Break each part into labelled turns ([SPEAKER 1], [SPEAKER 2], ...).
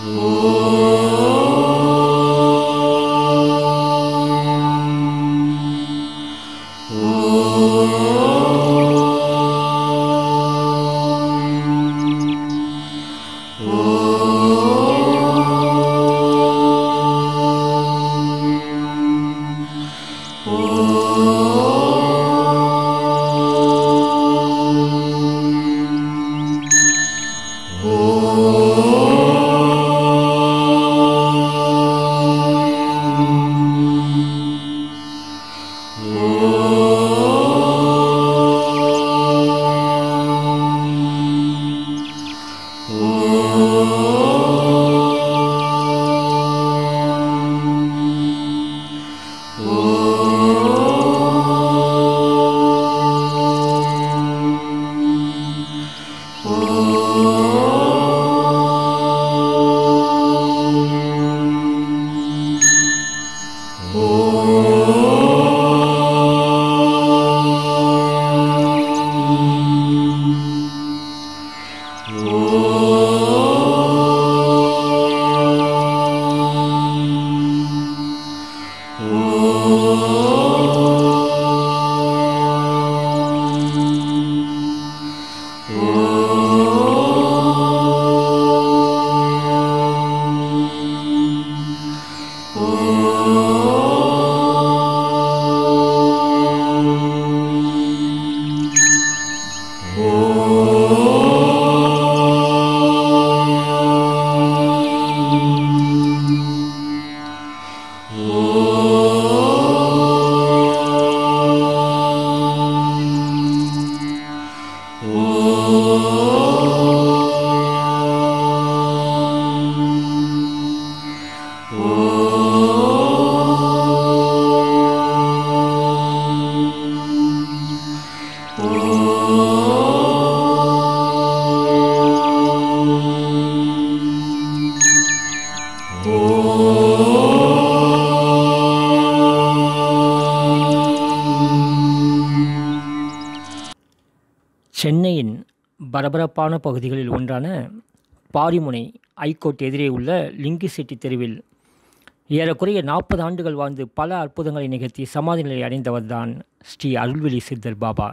[SPEAKER 1] சென்னையின் பரபரப்பான பகுதிகளில் ஒன்றான பாரிமுனை ஐகோர்ட் எதிரே உள்ள லிங்கிசெட்டி தெருவில் ஏறக்குறைய நாற்பது ஆண்டுகள் வாழ்ந்து பல அற்புதங்களை நிகழ்த்தி சமாதி நிலை அடைந்தவர்தான் ஸ்ரீ அருள்வெளி சித்தர் பாபா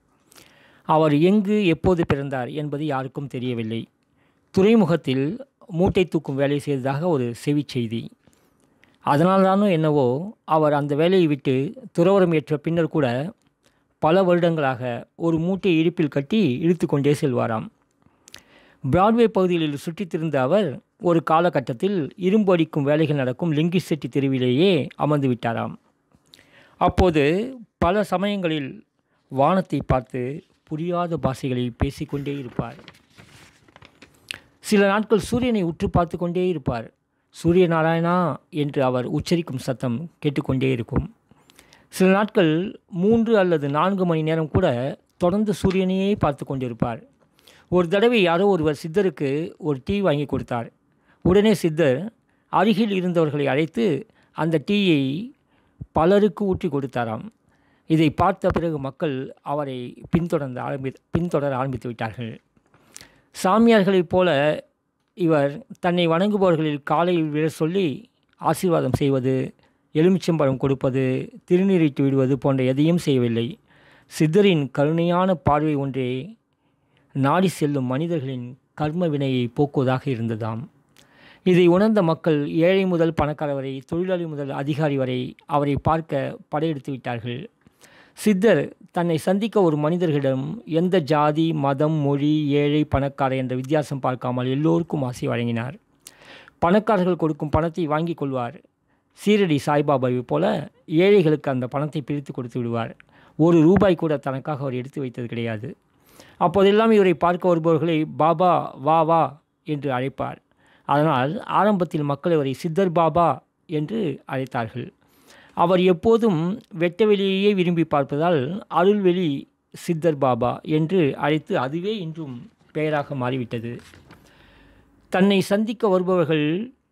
[SPEAKER 1] அவர் எங்கு எப்போது பிறந்தார் என்பது யாருக்கும் தெரியவில்லை துறைமுகத்தில் மூட்டை தூக்கும் வேலை செய்ததாக ஒரு செவிச் செய்தி அதனால்தானோ என்னவோ அவர் அந்த வேலையை விட்டு துறவரம் ஏற்ற பின்னர் கூட பல வருடங்களாக ஒரு மூட்டையை இடுப்பில் கட்டி இழுத்து கொண்டே செல்வாராம் பிராட்வே பகுதிகளில் சுற்றித் திரிந்த அவர் ஒரு காலகட்டத்தில் இரும்பு அடிக்கும் வேலைகள் நடக்கும் லிங்கிசெட்டி தெருவிலேயே அமர்ந்து விட்டாராம் அப்போது பல சமயங்களில் வானத்தை பார்த்து புரியாத பாஷைகளில் பேசிக்கொண்டே இருப்பார் சில நாட்கள் சூரியனை உற்று பார்த்து கொண்டே இருப்பார் சூரிய நாராயணா என்று அவர் உச்சரிக்கும் சத்தம் கேட்டுக்கொண்டே இருக்கும் சில நாட்கள் மூன்று அல்லது நான்கு மணி நேரம் கூட தொடர்ந்து சூரியனையே பார்த்து கொண்டிருப்பார் ஒரு தடவை யாரோ ஒருவர் சித்தருக்கு ஒரு டீ வாங்கி கொடுத்தார் உடனே சித்தர் அருகில் இருந்தவர்களை அழைத்து அந்த டீயை பலருக்கு ஊற்றி கொடுத்தாராம் இதை பார்த்த பிறகு மக்கள் அவரை பின்தொடர்ந்து ஆரம்பி பின்தொடர ஆரம்பித்து விட்டார்கள் சாமியார்களைப் போல இவர் தன்னை வணங்குபவர்களில் காலையில் விழ சொல்லி ஆசீர்வாதம் செய்வது எலுமிச்சம்பழம் கொடுப்பது திருநீரிட்டு விடுவது போன்ற எதையும் செய்யவில்லை சித்தரின் கருணையான பார்வை ஒன்றே நாடி செல்லும் மனிதர்களின் கர்ம வினையை போக்குவதாக இருந்ததாம் இதை உணர்ந்த மக்கள் ஏழை முதல் பணக்கார வரை தொழிலாளி முதல் அதிகாரி வரை அவரை பார்க்க படையெடுத்து விட்டார்கள் சித்தர் தன்னை சந்திக்க ஒரு மனிதர்களிடம் எந்த ஜாதி மதம் மொழி ஏழை பணக்கார என்ற வித்தியாசம் பார்க்காமல் எல்லோருக்கும் ஆசை வழங்கினார் பணக்காரர்கள் கொடுக்கும் பணத்தை வாங்கி கொள்வார் சீரடி சாய்பாபாவை போல ஏழைகளுக்கு அந்த பணத்தை பிரித்து கொடுத்து விடுவார் ஒரு ரூபாய் கூட தனக்காக அவர் எடுத்து வைத்தது கிடையாது அப்போதெல்லாம் இவரை பார்க்க வருபவர்களை பாபா வா வா என்று அழைப்பார் அதனால் ஆரம்பத்தில் மக்கள் இவரை சித்தர் பாபா என்று அழைத்தார்கள் அவர் எப்போதும் வெட்டவெளியையே விரும்பி பார்ப்பதால் அருள்வெளி சித்தர் பாபா என்று அழைத்து அதுவே இன்றும் பெயராக மாறிவிட்டது தன்னை சந்திக்க வருபவர்கள்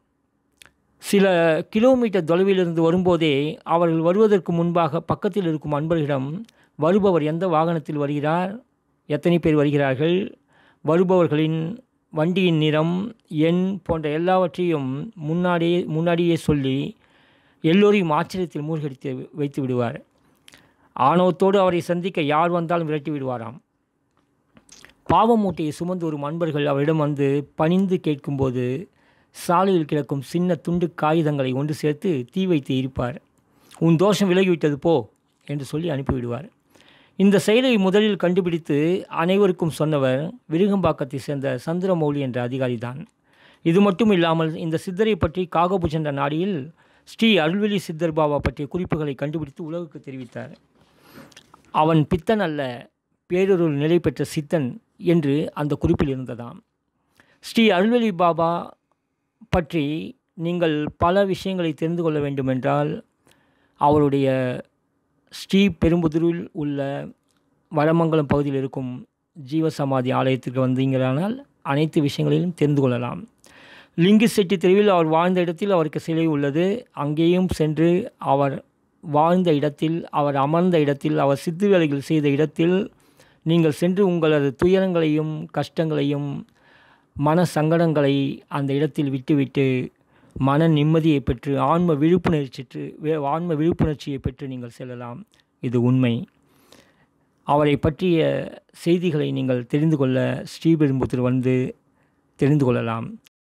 [SPEAKER 1] சில கிலோமீட்டர் தொலைவிலிருந்து வரும்போதே அவர்கள் வருவதற்கு முன்பாக பக்கத்தில் இருக்கும் அன்பர்களிடம் வருபவர் எந்த வாகனத்தில் வருகிறார் எத்தனை பேர் வருகிறார்கள் வருபவர்களின் வண்டியின் நிறம் எண் போன்ற எல்லாவற்றையும் முன்னாடியே முன்னாடியே சொல்லி எல்லோரையும் ஆச்சரியத்தில் மூழ்கடித்து வைத்து விடுவார் ஆணவத்தோடு அவரை சந்திக்க யார் வந்தாலும் விரட்டி விடுவாராம் பாவ மூட்டையை சுமந்து வரும் அன்பர்கள் அவரிடம் வந்து பணிந்து கேட்கும்போது சாலையில் கிடக்கும் சின்ன துண்டு காகிதங்களை ஒன்று சேர்த்து தீ வைத்து இருப்பார் உன் தோஷம் விலகிவிட்டது போ என்று சொல்லி அனுப்பிவிடுவார் இந்த செயலை முதலில் கண்டுபிடித்து அனைவருக்கும் சொன்னவர் விருகம்பாக்கத்தை சேர்ந்த சந்திரமௌலி என்ற அதிகாரி தான் இது மட்டும் இல்லாமல் இந்த சித்தரை பற்றி காகபுஜ் என்ற நாடியில் ஸ்ரீ அருள்வெளி சித்தர் பாபா பற்றிய குறிப்புகளை கண்டுபிடித்து உலகுக்கு தெரிவித்தார் அவன் பித்தன் அல்ல பேரொருள் நிலை பெற்ற சித்தன் என்று அந்த குறிப்பில் இருந்ததாம் ஸ்ரீ அருள்வெளி பாபா பற்றி நீங்கள் பல விஷயங்களை தெரிந்து கொள்ள வேண்டுமென்றால் அவருடைய ஸ்ரீ பெரும்புதூரில் உள்ள வடமங்கலம் பகுதியில் இருக்கும் ஜீவசமாதி ஆலயத்திற்கு வந்தீங்களானால் அனைத்து விஷயங்களையும் தெரிந்து கொள்ளலாம் லிங்கு செட்டி தெருவில் அவர் வாழ்ந்த இடத்தில் அவருக்கு சிலை உள்ளது அங்கேயும் சென்று அவர் வாழ்ந்த இடத்தில் அவர் அமர்ந்த இடத்தில் அவர் சித்து வேலைகள் செய்த இடத்தில் நீங்கள் சென்று உங்களது துயரங்களையும் கஷ்டங்களையும் மன சங்கடங்களை அந்த இடத்தில் விட்டுவிட்டு மன நிம்மதியை பெற்று ஆன்ம விழிப்புணர்ச்சி ஆன்ம விழிப்புணர்ச்சியை பெற்று நீங்கள் செல்லலாம் இது உண்மை அவரை பற்றிய செய்திகளை நீங்கள் தெரிந்து கொள்ள ஸ்ரீபெரும்புத்தூர் வந்து தெரிந்து கொள்ளலாம்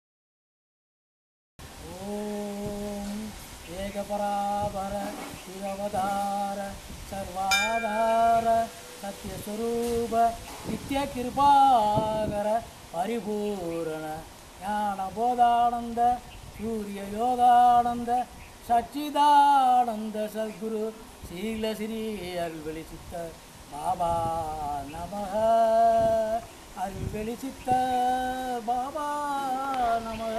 [SPEAKER 2] ஓம் ஏகபராபர சிவவதார சர்வாதார சத்யஸ்வரூப நித்ய கிருபாகர பரிபூரண ஞான போதானந்த சூரிய யோகானந்த சச்சிதானந்த சத்குரு சீல ஸ்ரீ அருள்வெளி சித்த பாபா நமக அருள்வெளி சித்த பாபா நமக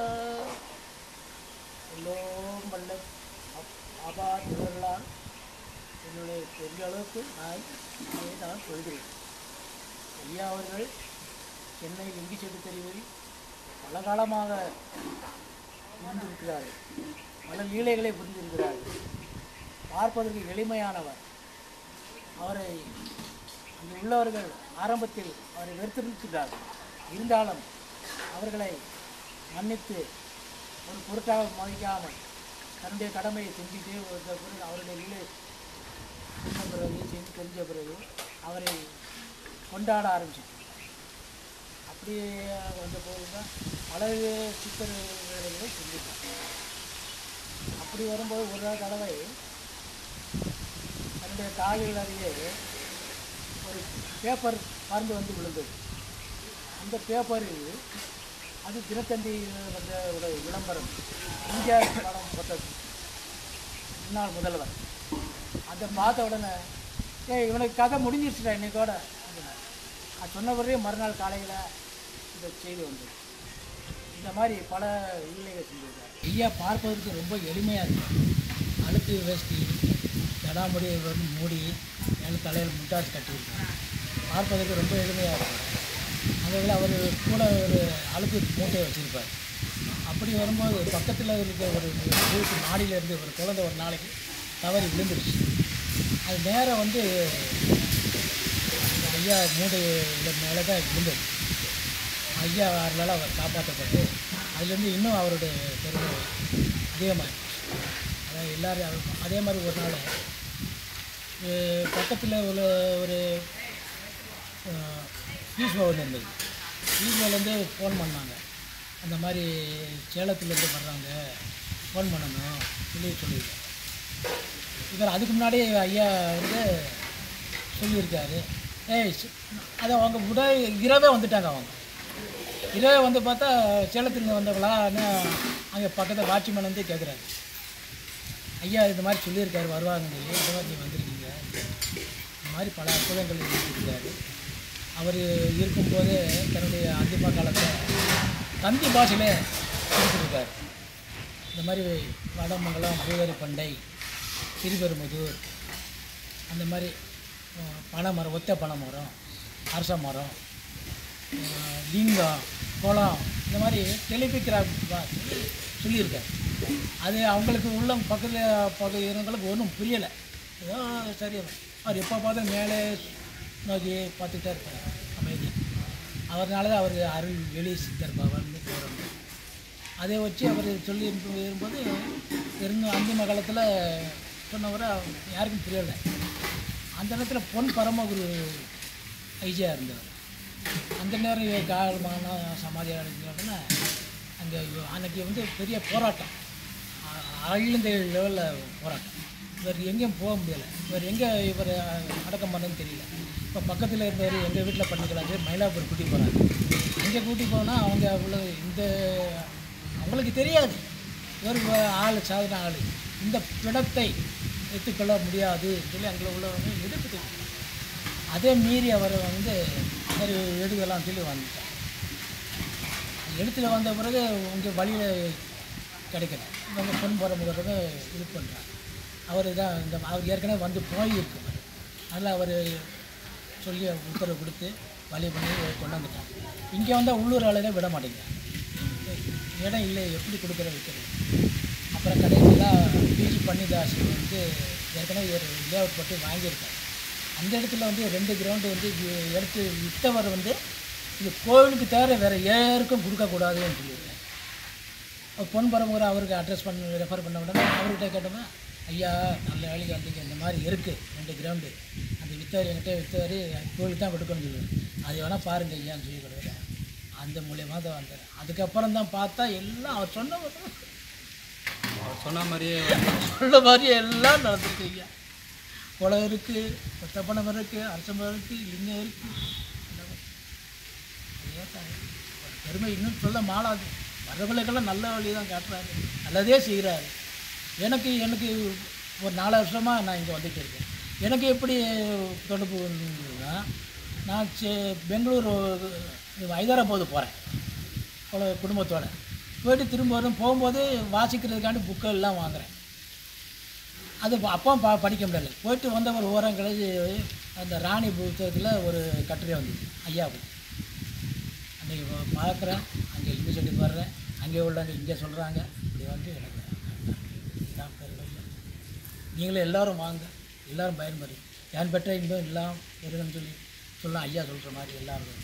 [SPEAKER 2] எல்லோரும் வல்ல அப்- பாபா திருவள்ளார் என்னுடைய பெரிய அளவுக்கு நான் அதை நான் சொல்கிறேன் ஐயா அவர்கள் சென்னை லிங்கிச்செட்டு தெருவில் பல காலமாக இருந்திருக்கிறார்கள் பல லீலைகளை புரிந்திருக்கிறார்கள் பார்ப்பதற்கு எளிமையானவர் அவரை அங்கு உள்ளவர்கள் ஆரம்பத்தில் அவரை வெறுத்திருக்கிறார்கள் இருந்தாலும் அவர்களை மன்னித்து ஒரு பொருட்டாக மதிக்காமல் தன்னுடைய கடமையை செஞ்சுட்டே வந்த பிறகு அவருடைய நிலை சொன்ன பிறகு செஞ்சு தெரிஞ்ச பிறகு அவரை கொண்டாட ஆரம்பிச்சிட்டு அப்படியே வந்த போது தான் பல சித்தர் வேலைகளை செஞ்சுட்டாங்க அப்படி வரும்போது ஒரு நாள் தடவை தன்னுடைய காலில் அருகே ஒரு பேப்பர் பறந்து வந்து விழுந்தது அந்த பேப்பரில் அது தினத்தந்தி வந்த ஒரு விளம்பரம் இந்தியா படம் பார்த்தது முன்னாள் முதல்வர் அதை பார்த்த உடனே ஏய் இவனுக்கு கதை முடிஞ்சிருச்சுடா இன்னைக்கோட அப்படின்னாரு. அது சொன்ன பிறகு மறுநாள் காலையில் இந்த செய்தி வந்தது இந்த மாதிரி பல லீலைகள் செஞ்சிருக்காரு ஐயா பார்ப்பதற்கு ரொம்ப எளிமையாக இருக்கும் அழுக்கு வேஷ்டி ஜடாமுடி வந்து மூடி மேலே தலையில் முட்டாச்சு கட்டியிருக்காங்க பார்ப்பதற்கு ரொம்ப எளிமையாக இருக்கும் அதில் அவர் கூட ஒரு அழுக்கு மூட்டையை வச்சுருப்பார் அப்படி வரும்போது பக்கத்தில் இருக்க ஒரு வீட்டு மாடியில இருந்து ஒரு குழந்தை ஒரு நாளைக்கு தவறி விழுந்துருச்சு அது நேராக வந்து அந்த ஐயா மூட்டை மேலே தான் விழுந்தது ஐயா அவரால் அவர் காப்பாற்றப்பட்டு அதுலேருந்து இன்னும் அவருடைய பெருமை அதிகமாக அதாவது எல்லோரும் அவர் அதே மாதிரி ஒரு நாள் பக்கத்தில் உள்ள ஒரு பீஸ் பவன் இருந்தது பீஸ் பவன்லேருந்து ஃபோன் பண்ணாங்க அந்த மாதிரி சேலத்துலேருந்து வர்றாங்க ஃபோன் பண்ணணும் சொல்லி சொல்லியிருக்காங்க இவர் அதுக்கு முன்னாடியே ஐயா வந்து சொல்லியிருக்காரு ஏய் சி- அதை அவங்க உட இரவே வந்துட்டாங்க அவங்க இரவே வந்து பார்த்தா சேலத்துலேருந்து வந்தவங்களான்னு அங்கே பக்கத்தில் வாட்ச்மேன் வந்து கேட்குறாரு ஐயா இந்த மாதிரி சொல்லியிருக்காரு வருவாங்கன்னு சொல்லி இந்த மாதிரி நீ வந்திருக்கீங்க இந்த மாதிரி பல அற்புதங்கள் இருந்திருக்காரு அவர் இருக்கும்போது தன்னுடைய அந்திம காலத்தை தந்தி பாஷையிலே கொடுத்துருக்காரு இந்த மாதிரி வடமங்கலம் பூதரி பண்டை சிறுபெரும்புதூர் அந்த மாதிரி அஹ், பனைமரம் ஒத்த பனைமரம் அரச மரம் அஹ், லிங்கம் குளம் இந்த மாதிரி டெலிபிகிராஃப் சொல்லியிருக்காரு அது அவங்களுக்கு உள்ள பக்கத்தில் பக்கம் இருந்தவங்களுக்கு ஒன்றும் புரியலை ஏதோ சரி அவர் எப்போ பார்த்தாலும் மேலே நோக்கி பார்த்துக்கிட்டே இருப்பார் அமைதி அவர்னால தான் அவர் அருள் வெளி சித்தர் பவன் போகிறாங்க அதை வச்சு அவர் சொல்லி இருக்கும்போது இருந்தும் அந்திம காலத்தில் சொன்னவரை யாருக்கும் புரியலை அந்த நேரத்தில் பொன் பரமகுரு ஐஜியா இருந்தவர் அந்த நேரம் இவர் காலமான சமாதி அடைஞ்சாங்கன்னா அங்கே அன்னைக்கு வந்து பெரிய போராட்டம் அ- அகில இந்திய லெவலில் போராட்டம் இவர் எங்கேயும் போக முடியலை இவர் எங்கே இவர் அடக்கம் பண்ணன்னு தெரியல இப்போ பக்கத்தில் இருந்தவர் எங்கள் வீட்டில் பண்ணிக்கலாம் சொல்லி மயிலாப்பூர் கூட்டி போகிறாங்க அங்கே கூட்டி போனால் அவங்க அவ்வளோ இந்த அவங்களுக்கு தெரியாது இவர் வ- ஆள் சாதன ஆள் இந்த பிணத்தை எடுத்துக்கொள்ள முடியாது சொல்லி அங்கே உள்ளவங்க எதிர்ப்பு தெரிவித்தாங்க. அதே மீறி அவர் வந்து சரி எடுக்கலாம் சொல்லி வந்துட்டார் எடுத்துல வந்த பிறகு உங்கள் வழியில் கிடைக்கல இவங்க பொன் போகிற முகத்தை இது பண்ணுறாங்க அவர் தான் இந்த அவர் ஏற்கனவே வந்து போயிருக்கார் அதில் அவர் சொல்லி உத்தரவு கொடுத்து வழி பண்ணி கொண்டு வந்துட்டாங்க இங்கே வந்தால் உள்ளூர் ஆளுங்க விட மாட்டேங்கிறாங்க இடம் இல்லை எப்படி கொடுக்குற வைக்கிறது அப்புறம் கடைசியில் பிஜி பண்ணிதாஸ் வந்து ஏற்கனவே ஒரு லேஅவுட் போட்டு வாங்கியிருக்காரு அந்த இடத்துல வந்து ரெண்டு கிரவுண்டு வந்து இ- எடுத்து விற்றவர் வந்து இது கோவிலுக்கு தவிர வேறு யாருக்கும் கொடுக்கக்கூடாதுன்னு சொல்லியிருக்காரு அப்ப பொன் பரம்பரை அவருக்கு அட்ரஸ் பண்ண ரெஃபர் பண்ண உடனே அவர்கிட்ட கேட்டோம்னா ஐயா நல்ல வேலைக்கு வந்தீங்க இந்த மாதிரி இருக்குது ரெண்டு கிரவுண்டு அந்த வித்தவர் என்கிட்ட வித்தவர் கோவிலுக்கு தான் கொடுக்கணும்னு சொல்லுவார் அது வேணால் பாருங்க ஐயான்னு சொல்லி கொடுக்குறேன் அந்த மூலியமாக தான் வந்தேன் அதுக்கப்புறம் தான் பார்த்தா எல்லாம் அவர் சொன்ன மாதிரி
[SPEAKER 3] அவர் சொன்ன மாதிரியே
[SPEAKER 2] சொல்ல மாதிரி எல்லாம் நடந்திருக்கு ஐயா குளம் இருக்குது கொத்தப்பணம் இருக்குது அரசமரம் இருக்குது லிங்கம் இருக்குது பெருமை இன்னும் சொல்ல மாளாது வர்றவங்களுக்கெல்லாம் நல்ல வழி தான் காட்டுறாரு நல்லதே செய்கிறாரு எனக்கு எனக்கு ஒரு நாலு வருஷமாக நான் இங்கே வந்துட்டு இருக்கேன் எனக்கு எப்படி தொடர்பு வந்ததுன்னா நான் செ- பெங்களூர் இது ஹைதராபாத் போகிறேன் குல- குடும்பத்தோட போயிட்டு திரும்ப வரும் போகும்போது வாசிக்கிறதுக்காண்டி புக்கு எல்லாம் வாங்குறேன் அது அப்போ பா படிக்க முடியல போயிட்டு வந்த ஒரு ஓரம் கழிச்சு அந்த ராணி புத்தகத்தில் ஒரு கட்டுரை வந்தது ஐயாவுக்கு அன்றைக்கி பார்க்குறேன் அங்கே இங்கே சொல்லி வர்றேன் அங்கே உள்ளவங்க இங்கே சொல்கிறாங்க இப்படி வந்து எனக்கு இதான் பெருமை. நீங்களும் எல்லாரும் வாங்க எல்லாரும் பயன்பெறும் யான் பெற்ற இன்பம் எல்லாம் பெருகன்னு சொல்லி சொல்லலாம் ஐயா சொல்கிற மாதிரி எல்லாரும்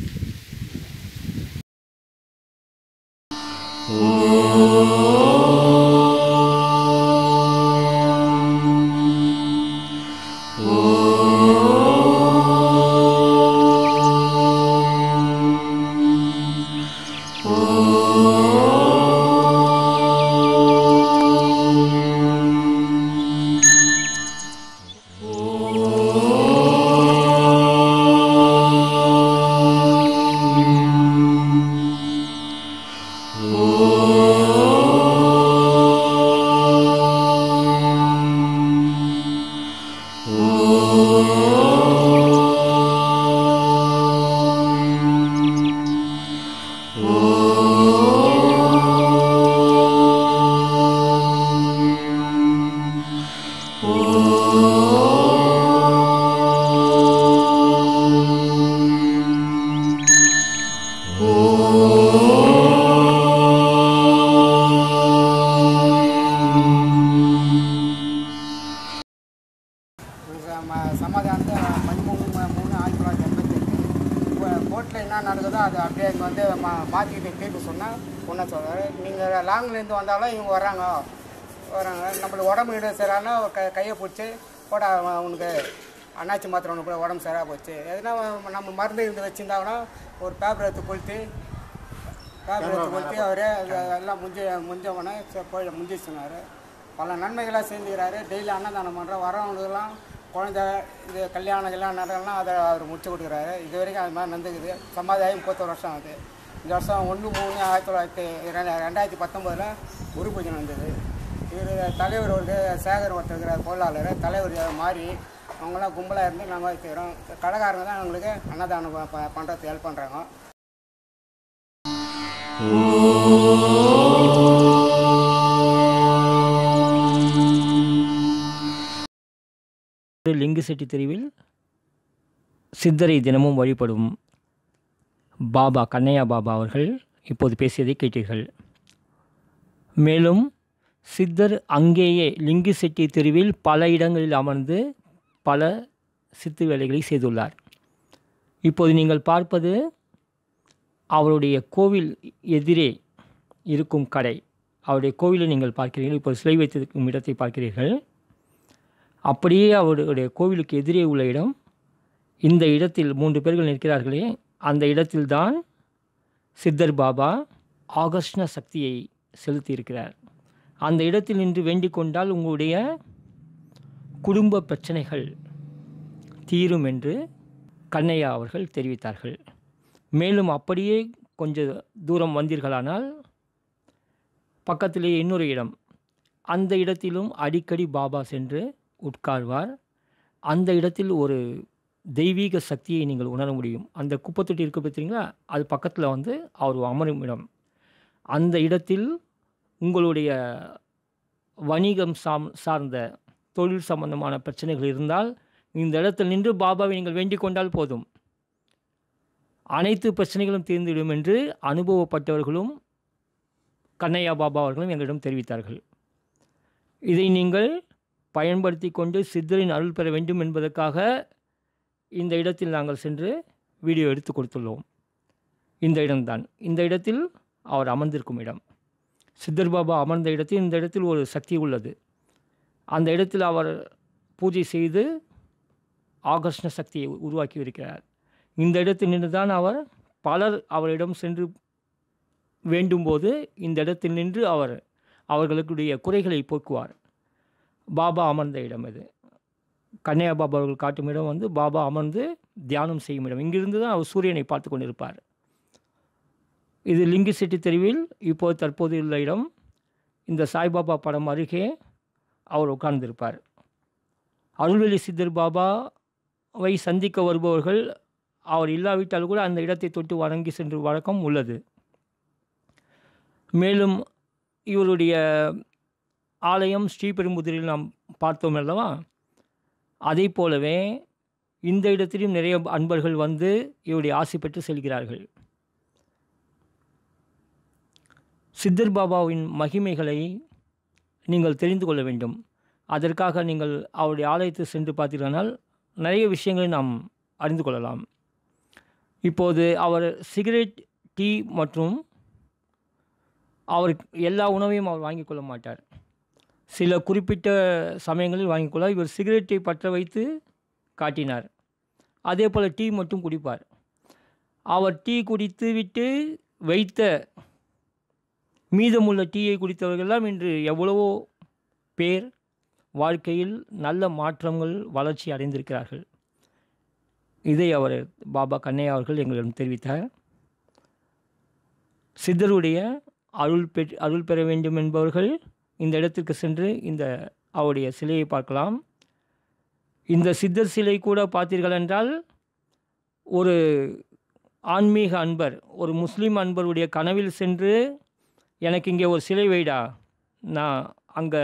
[SPEAKER 4] சம- சமாதானத்தை பதிமூணு ம- மூணு ஆயிரத்தி தொள்ளாயிரத்தி எண்பத்தி எட்டு இப்போ கோர்ட்டில் என்ன நடக்குதோ அது அப்படியே இங்கே வந்து மா மாற்றிக்கிட்டு தீர்ப்பு சொன்னால் ஒன்றா சொல்கிறாரு நீங்கள் லாங்லேருந்து வந்தாலும் இவங்க வர்றாங்க வராங்க நம்மளுக்கு உடம்பு இடம் சரியான க கையை பிடிச்சி போட அவன் உனக்கு அண்ணாச்சி மாத்திரை ஒன்று கூட உடம்பு சரியாக போச்சு எதுனா நம்ம மருந்து இருந்து வச்சுருந்தாங்கன்னா ஒரு பேப்பர் எடுத்து கொளுத்தி பேப்பர் எடுத்து கொளுத்தி அவரே அது எல்லாம் முஞ்சி முஞ்சவொடனே போய் முஞ்சி சொன்னார் பல நன்மைகளாக செஞ்சுக்கிறாரு டெய்லி அன்னதானம் பண்ணுற வரவங்களுக்கெல்லாம் குழந்தை இது கல்யாணம் கல்யாணம் நடக்கலாம் அதை அவர் முடிச்சு கொடுக்குறாரு இது வரைக்கும் அது மாதிரி நடந்துக்குது சமாதாயம் முப்பத்தொரு வருஷம் ஆகுது இந்த வருஷம் ஒன்று மூணு ஆயிரத்தி தொள்ளாயிரத்தி ரெண்டு- ரெண்டாயிரத்தி பத்தொம்போதில் குரு பூஜை நடந்தது இவர் தலைவர் வந்து சேகர் ஒருத்தர் இருக்கிறார் பொருளாளர் தலைவர் மாறி அவங்களாம் கும்பலாக இருந்து நாங்கள் செய்கிறோம் கடைக்காரங்க தான் எங்களுக்கு அன்னதானம் ப- ப- பண்ணுறதுக்கு ஹெல்ப் பண்ணுறாங்க
[SPEAKER 1] லிங்கு செட்டி தெருவில் சித்தரை தினமும் வழிபடும் பாபா கண்ணையா பாபா அவர்கள் இப்போது பேசியதை கேட்டீர்கள் மேலும் சித்தர் அங்கேயே லிங்கு செட்டி தெருவில் பல இடங்களில் அமர்ந்து பல சித்து வேலைகளை செய்துள்ளார் இப்போது நீங்கள் பார்ப்பது அவருடைய கோவில் எதிரே இருக்கும் கடை அவருடைய கோவிலை நீங்கள் பார்க்கிறீர்கள் இப்போ சிலை வைத்திருக்கும் இடத்தை பார்க்கிறீர்கள் அப்படியே அவருடைய கோவிலுக்கு எதிரே உள்ள இடம் இந்த இடத்தில் மூன்று பேர்கள் நிற்கிறார்களே அந்த இடத்தில்தான் சித்தர் பாபா ஆகர்ஷ்ண சக்தியை செலுத்தியிருக்கிறார் அந்த இடத்தில் நின்று வேண்டிக் கொண்டால் உங்களுடைய குடும்ப பிரச்சனைகள் தீரும் என்று கண்ணையா அவர்கள் தெரிவித்தார்கள் மேலும் அப்படியே கொஞ்சம் தூரம் வந்தீர்களானால் பக்கத்திலேயே இன்னொரு இடம் அந்த இடத்திலும் அடிக்கடி பாபா சென்று உட்கார்வார் அந்த இடத்தில் ஒரு தெய்வீக சக்தியை நீங்கள் உணர முடியும் அந்த குப்பத்தொட்டி இருக்க பார்த்தீங்களா அது பக்கத்தில் வந்து அவர் அமரும் இடம் அந்த இடத்தில் உங்களுடைய வணிகம் சாம் சார்ந்த தொழில் சம்பந்தமான பிரச்சனைகள் இருந்தால் இந்த இடத்தில் நின்று பாபாவை நீங்கள் வேண்டிக் கொண்டால் போதும் அனைத்து பிரச்சனைகளும் தீர்ந்துவிடும் என்று அனுபவப்பட்டவர்களும் கண்ணையா பாபா அவர்களும் எங்களிடம் தெரிவித்தார்கள் இதை நீங்கள் பயன்படுத்தி கொண்டு சித்தரின் அருள் பெற வேண்டும் என்பதற்காக இந்த இடத்தில் நாங்கள் சென்று வீடியோ எடுத்து கொடுத்துள்ளோம் இந்த இடம்தான் இந்த இடத்தில் அவர் அமர்ந்திருக்கும் இடம் சித்தர் பாபா அமர்ந்த இடத்தில் இந்த இடத்தில் ஒரு சக்தி உள்ளது அந்த இடத்தில் அவர் பூஜை செய்து ஆகர்ஷ்ண சக்தியை உருவாக்கி இருக்கிறார் இந்த இடத்தில் நின்று தான் அவர் பலர் அவரிடம் சென்று வேண்டும்போது இந்த இடத்தில் நின்று அவர் அவர்களுடைய குறைகளை போக்குவார் பாபா அமர்ந்த இடம் இது கன்னியா பாபா அவர்கள் காட்டும் இடம் வந்து பாபா அமர்ந்து தியானம் செய்யும் இடம் இங்கிருந்து தான் அவர் சூரியனை பார்த்து கொண்டிருப்பார் இது லிங்கி செட்டி தெருவில் இப்போது தற்போது உள்ள இடம் இந்த சாய்பாபா படம் அருகே அவர் உட்கார்ந்திருப்பார் அருள்வெளி சித்தர் பாபாவை சந்திக்க வருபவர்கள் அவர் இல்லாவிட்டால் கூட அந்த இடத்தை தொட்டு வணங்கி சென்று வழக்கம் உள்ளது மேலும் இவருடைய ஆலயம் ஸ்ரீபெரும்புதூரில் நாம் பார்த்தோம் அல்லவா அதை போலவே இந்த இடத்திலும் நிறைய அன்பர்கள் வந்து இவருடைய ஆசை பெற்று செல்கிறார்கள் சித்தர் பாபாவின் மகிமைகளை நீங்கள் தெரிந்து கொள்ள வேண்டும் அதற்காக நீங்கள் அவருடைய ஆலயத்தை சென்று பார்த்தீர்களானால் நிறைய விஷயங்களை நாம் அறிந்து கொள்ளலாம் இப்போது அவர் சிகரெட் டீ மற்றும் அவர் எல்லா உணவையும் அவர் வாங்கிக் கொள்ள மாட்டார் சில குறிப்பிட்ட சமயங்களில் வாங்கிக்கொள்ள இவர் சிகரெட்டை பற்ற வைத்து காட்டினார் அதே போல் டீ மட்டும் குடிப்பார் அவர் டீ குடித்து விட்டு வைத்த மீதமுள்ள டீயை குடித்தவர்களெல்லாம் இன்று எவ்வளவோ பேர் வாழ்க்கையில் நல்ல மாற்றங்கள் வளர்ச்சி அடைந்திருக்கிறார்கள் இதை அவர் பாபா கண்ணையா அவர்கள் எங்களிடம் தெரிவித்தார் சித்தருடைய அருள் பெற் அருள் பெற வேண்டும் என்பவர்கள் இந்த இடத்திற்கு சென்று இந்த அவருடைய சிலையை பார்க்கலாம் இந்த சித்தர் சிலை கூட பார்த்தீர்கள் என்றால் ஒரு ஆன்மீக அன்பர் ஒரு முஸ்லீம் அன்பருடைய கனவில் சென்று எனக்கு இங்கே ஒரு சிலை வைடா நான் அங்கே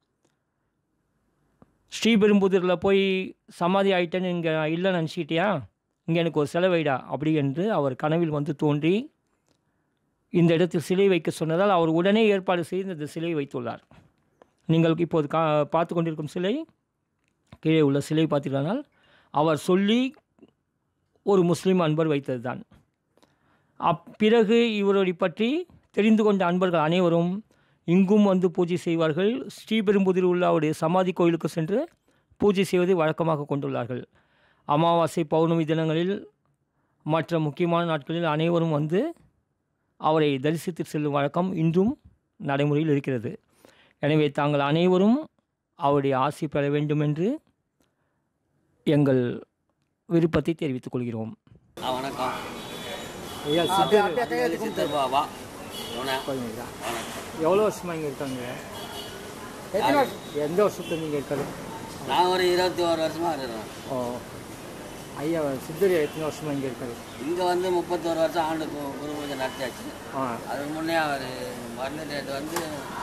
[SPEAKER 1] ஸ்ரீபெரும்புதூரில் போய் சமாதி ஆயிட்டேன்னு இங்கே இல்லை நினச்சிக்கிட்டியா இங்கே எனக்கு ஒரு சிலை வைடா அப்படி என்று அவர் கனவில் வந்து தோன்றி இந்த இடத்தில் சிலை வைக்க சொன்னதால் அவர் உடனே ஏற்பாடு செய்து இந்த சிலை வைத்துள்ளார் நீங்கள் இப்போது கா பார்த்து கொண்டிருக்கும் சிலை கீழே உள்ள சிலை பார்த்தீர்களானால் அவர் சொல்லி ஒரு முஸ்லீம் அன்பர் வைத்தது தான் அப்பிறகு இவரை பற்றி தெரிந்து கொண்ட அன்பர்கள் அனைவரும் இங்கும் வந்து பூஜை செய்வார்கள் ஸ்ரீபெரும்புதூரில் உள்ள அவருடைய சமாதி கோயிலுக்கு சென்று பூஜை செய்வதை வழக்கமாக கொண்டுள்ளார்கள் அமாவாசை பௌர்ணமி தினங்களில் மற்ற முக்கியமான நாட்களில் அனைவரும் வந்து அவரை தரிசித்து செல்லும் வழக்கம் இன்றும் நடைமுறையில் இருக்கிறது எனவே தாங்கள் அனைவரும் அவருடைய ஆசி பெற வேண்டும் என்று எங்கள் விருப்பத்தை தெரிவித்துக் கொள்கிறோம்
[SPEAKER 5] ஆ வணக்கம்
[SPEAKER 1] ஐயா
[SPEAKER 4] அப்படியே அப்படியே கையெழுத்து
[SPEAKER 5] சித்தர் பாபா இவனை
[SPEAKER 1] குழந்தைங்களா
[SPEAKER 5] வணக்கம்
[SPEAKER 1] எவ்வளோ வருஷமாக இங்கே இருக்காங்க
[SPEAKER 4] எத்தனை வருஷம்
[SPEAKER 1] எந்த வருஷத்துல நீங்கள் இருக்காரு
[SPEAKER 5] நான் ஒரு இருபத்தி ஒரு வருஷமா இருக்கிறேன்
[SPEAKER 1] ஓ ஐயா சித்தர் எத்தனை வருஷமாக இங்கே இருக்காரு
[SPEAKER 5] இங்கே வந்து முப்பத்தோரு வருஷம் ஆண்டு கு- குரு பூஜை நடத்தியாச்சு
[SPEAKER 1] ஆ
[SPEAKER 5] அதுக்கு முன்னே அவர் மரண டேட் வந்து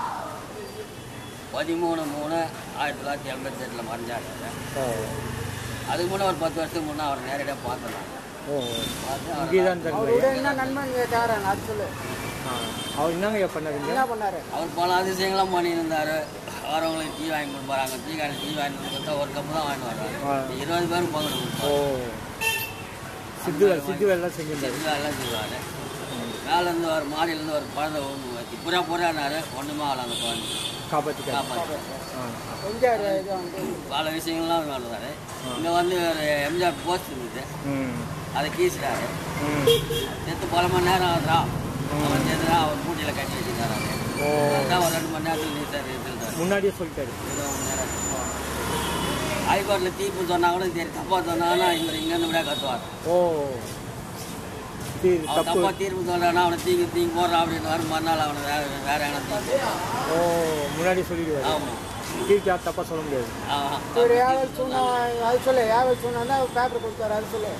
[SPEAKER 5] பதிமூணு மூணு ஆயிரத்தி தொள்ளாயிரத்தி எண்பத்தி எட்டில் மறைஞ்சாங்க
[SPEAKER 1] ஓ
[SPEAKER 5] அதுக்கு முன்னே ஒரு பத்து வருஷத்துக்கு முன்னே அவர் நேரடியாக பார்த்தோம் நாங்க.
[SPEAKER 1] ஓ
[SPEAKER 5] பார்த்து அவர்
[SPEAKER 1] இங்கே தான் இருக்காங்க
[SPEAKER 4] அவரோட என்ன நன்மை கேட்கறேன் அது சொல்லு
[SPEAKER 1] ஆ அவர் என்னங்க ஐயா பண்ணாருங்க
[SPEAKER 4] என்ன பண்ணாரு
[SPEAKER 5] அவர் பல அதிசயங்களாம் பண்ணியிருந்தார் வரவங்களுக்கு டீ வாங்கி கொடுப்பாங்க டீ கடை டீ வாங்கி கொடுத்தா ஒரு கப்பு தான் வாங்கிட்டு
[SPEAKER 1] ஆ.
[SPEAKER 5] வர்றாங்க இருபது பேரும் பங்கு
[SPEAKER 1] ஓ
[SPEAKER 5] கொடுப்பாங்க
[SPEAKER 1] சித்து சித்து வேலை செஞ்சிருந்தாரு
[SPEAKER 5] எல்லாம் செய்வார் மேலேருந்து ஒரு மாடியிலேருந்து ஒரு குழந்தை ஒன்று வச்சு புறா புறானாரு ஒன்றுமே ஆகல அந்த குழந்தை
[SPEAKER 1] காப்பாற்றிக்க
[SPEAKER 5] காப்பாற்றி
[SPEAKER 4] எம்ஜிஆர் இது வந்து
[SPEAKER 5] பல விஷயங்கள்லாம் நடந்தாரு இங்கே வந்து ஒரு எம்ஜிஆர் போஸ்ட் இருந்தது
[SPEAKER 1] ம்
[SPEAKER 5] அதை கீசிட்டாரு
[SPEAKER 1] ம்
[SPEAKER 5] செத்து பல மணி நேரம் ஆகுதா அவன் செத்துறா அவர் மூட்டையில் கட்டி வச்சுட்டாரு
[SPEAKER 1] ஓ
[SPEAKER 5] அதான் ஒரு ரெண்டு மணி நேரத்தில் நீ சார் இருந்துட்டார்
[SPEAKER 1] முன்னாடியே சொல்லிட்டாரு
[SPEAKER 5] இருபது மணி நேரம் ஹைகோர்ட்டில் தீர்ப்பு சொன்னா கூட சரி தப்பாக சொன்னாங்கன்னா இவர் இங்கேருந்து விட கத்துவார்
[SPEAKER 1] ஓ இது
[SPEAKER 5] அவன்
[SPEAKER 1] தப்பு
[SPEAKER 5] தப்பாக தீர்ப்பு சொல்கிறானா அவனை தீங்கு தீங்கு போடுறான் அப்படின்னு வரும் மறுநாள் அவனை வேற வேற எங்கன்னா தீங்கு
[SPEAKER 1] ஓ முன்னாடி சொல்லிடுவாரு
[SPEAKER 5] ஆமாம்
[SPEAKER 1] தீர்ப்பு யார் தப்பாக சொல்ல முடியாது
[SPEAKER 5] ஆமாம்
[SPEAKER 4] ஒரு யாவது சொன்னா அது சொல்லு யாவது சொன்னா பேப்பர் கொடுத்தாரு அது சொல்லு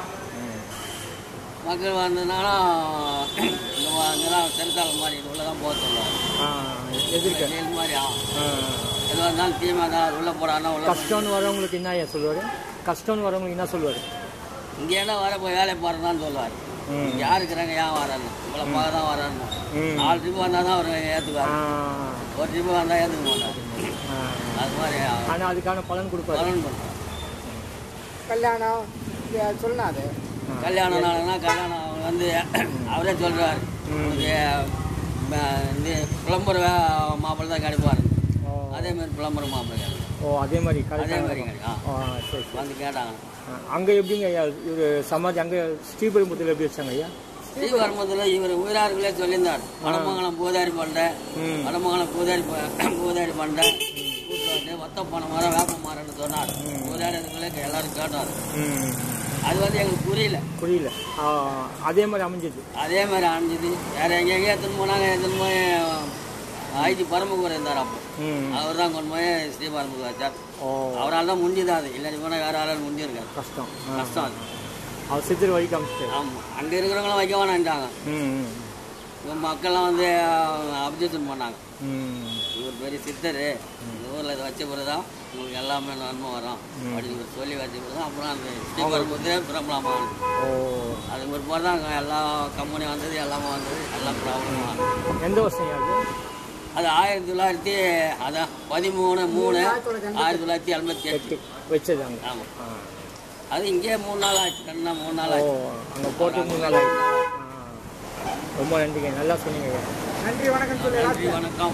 [SPEAKER 5] மக்கள் வந்ததுனால இந்த மா- இங்கெல்லாம் செருத்தாள் மாதிரி உள்ளே தான் போக சொல்லுவாங்க
[SPEAKER 1] ஆ எதிர்க்க
[SPEAKER 5] ஜெயில் மாதிரி ஆ
[SPEAKER 1] ஆ
[SPEAKER 5] எதுவாக இருந்தாலும் தீமை தான் உள்ளே போடான்னா உள்ள
[SPEAKER 1] கஷ்டம்னு வரவங்களுக்கு என்ன ஐயா சொல்லுவார் கஷ்டம்னு வரவங்களுக்கு என்ன சொல்லுவார்
[SPEAKER 5] இங்கே என்ன வர போய் வேலையை பாருன்னு சொல்லுவார்
[SPEAKER 1] ம்
[SPEAKER 5] இங்கே யார் இருக்கிறாங்க ஏன் வரணும் உங்களை பார்க்க தான் வரணும்
[SPEAKER 1] ம்
[SPEAKER 5] நாலு ட்ரிப்பு வந்தால் தான் அவர்
[SPEAKER 1] ஆ
[SPEAKER 5] ஏற்றுக்குவார் ஒரு ட்ரிப்பு வந்தால் ஏற்றுக்க மாட்டார் அது மாதிரி
[SPEAKER 1] ஆனால் அதுக்கான பலன் கொடுப்பாரு
[SPEAKER 5] பலன் பண்ணுறார்
[SPEAKER 4] கல்யாணம் இது அது சொன்னா அது
[SPEAKER 5] கல்யாணம் நாளுனா கல்யாணம் அவர் வந்து அவரே சொல்கிறார் உனக்கு ம, இந்த புலம்புற மாப்பிள்ளை தான் கிடைப்பார்
[SPEAKER 1] ஓ
[SPEAKER 5] அதே மாதிரி புலம்புற மாப்பிள்ளை கிடைக்கும்
[SPEAKER 1] ஓ அதே மாதிரி
[SPEAKER 5] அதே
[SPEAKER 1] கரெக்டாக
[SPEAKER 5] மாதிரி கிடைக்கும்
[SPEAKER 1] ஆ சரி சரி
[SPEAKER 5] வந்து கேட்டாங்க
[SPEAKER 1] அங்கே எப்படிங்க ஐயா இவர் சமாதி அங்கே ஸ்ரீபெரும்புத்தில் எப்படி வச்சாங்க ஐயா
[SPEAKER 5] ஸ்ரீவர்மத்தில் இவர் உயிரார்களே சொல்லியிருந்தார் வடமங்கலம் பூதாரி பண்டை
[SPEAKER 1] ம்.
[SPEAKER 5] வடமங்கலம் பூதாரி ப- பூதாரி பண்டை கூட்டுவாட்டு வத்த பனை மரம் வேப்ப மரம்னு சொன்னார் பூதாரிகளே எல்லாரும் கேட்டார்
[SPEAKER 1] ம்
[SPEAKER 5] அது வந்து எங்களுக்கு புரியல
[SPEAKER 1] புரியல ஆ, அதே மாதிரி அமைஞ்சது
[SPEAKER 5] அதே மாதிரி அணிஞ்சது வேற எங்கெங்கேயோ எடுத்துன்னு போனாங்க எடுத்துன்னு போய் ஐஜி பரமக்குவர் இருந்தார் அப்போ
[SPEAKER 1] ம்
[SPEAKER 5] அவர் தான் கொண்டு போய் ஸ்ரீபரம்புக்கு வச்சார்
[SPEAKER 1] ஓ
[SPEAKER 5] அவரால் தான் முடிஞ்சது அது இல்லாட்டி போனால் வேற ஆளால் முடிஞ்சிருக்காரு
[SPEAKER 1] கஷ்டம் ஆ.
[SPEAKER 5] கஷ்டம் அது
[SPEAKER 1] அவர் சித்திர வழி காமிச்சிட்டாரு
[SPEAKER 5] ஆமாம் அங்கே இருக்கிறவங்களாம் வைக்க வேணான்ட்டாங்க
[SPEAKER 1] ம் ம்
[SPEAKER 5] இவங்க மக்கள்லாம் வந்து அப்ஜெக்ஷன் பண்ணாங்க
[SPEAKER 1] ம்
[SPEAKER 5] இவர் பெரிய சித்தர் இந்த ஊரில் இதை வச்ச பிறகு தான் உங்களுக்கு எல்லாமே நன்மை வரும் அப்படின்னு இவர் சொல்லி வச்ச பிறகு தான் அப்புறம் அந்த ஸ்ரீபெரும்புத்தூரே பிரபலமாக
[SPEAKER 1] ஓ
[SPEAKER 5] அதுக்கு பிற்பாடு தான் அங்கே எல்லா கம்பெனி வந்தது எல்லாமே வந்தது எல்லாம் ப்ராப்ளமாக இருந்தது
[SPEAKER 1] எந்த வருஷம் ஐயா அது
[SPEAKER 5] அது ஆயிரத்தி தொள்ளாயிரத்தி அதான் பதிமூணு மூணு ஆயிரத்தி தொள்ளாயிரத்தி எண்பத்தி எட்டு
[SPEAKER 1] எட்டு வச்சது அங்கே
[SPEAKER 5] ஆமாம்
[SPEAKER 1] ஆ
[SPEAKER 5] அது இங்கேயே மூணு நாள் ஆச்சு கண்ணா மூணு நாள்
[SPEAKER 1] ஓ
[SPEAKER 5] ஆச்சு
[SPEAKER 1] அங்கே போட்டு மூணு நாள் ஆயிடுச்சு. ஆ ரொம்ப நன்றிங்க நல்லா சொன்னீங்க ஐயா
[SPEAKER 4] நன்றி வணக்கம் சொல்லு
[SPEAKER 5] நன்றி வணக்கம்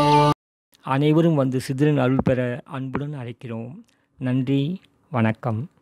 [SPEAKER 1] அனைவரும் வந்து சித்திரன் அருள் பெற அன்புடன் அழைக்கிறோம் நன்றி வணக்கம்